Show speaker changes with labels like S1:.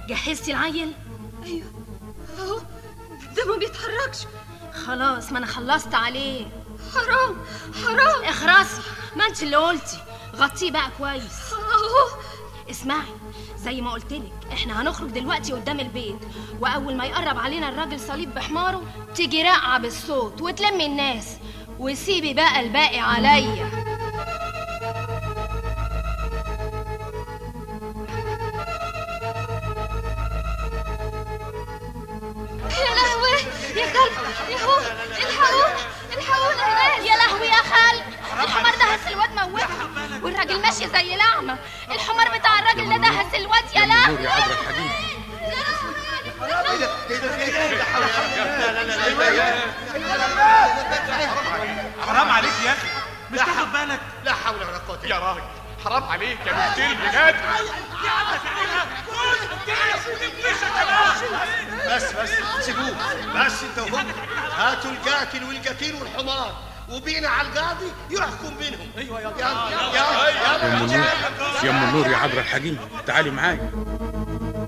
S1: جهزتي العيل
S2: ايوه اهو ده ما بيتحركش
S1: خلاص ما انا خلصت عليه
S2: حرام حرام
S1: اخرسي ما انت اللي قلتي غطيه بقى كويس
S2: اهو
S1: اسمعي زي ما قلت لك احنا هنخرج دلوقتي قدام البيت واول ما يقرب علينا الراجل صليب بحماره تيجي راقعه بالصوت وتلمي الناس وسيبي بقى الباقي عليا
S2: يا لهوي يا كلب يا هو الحقوه الحقوه هناك
S1: يا لهوي يا خال الحمار دهس الواد موته والراجل ماشي زي الاعمى الحمار بتاع الراجل ده دهس الواد يا
S3: نور
S1: لهوي
S3: يا حضرة الحبيب
S4: حرام عليك يا اخي مش تاخد بالك
S5: لا حول ولا قوة
S4: يا راجل حرام عليك يا مقتل بجد
S5: بس بس سيبوه بس انت وهم هاتوا القاتل والقتيل والحمار وبينا على القاضي يحكم بينهم ايوه يلا يلا
S3: يا ام النور يا ام النور يا حضرة الحبيب تعالي معايا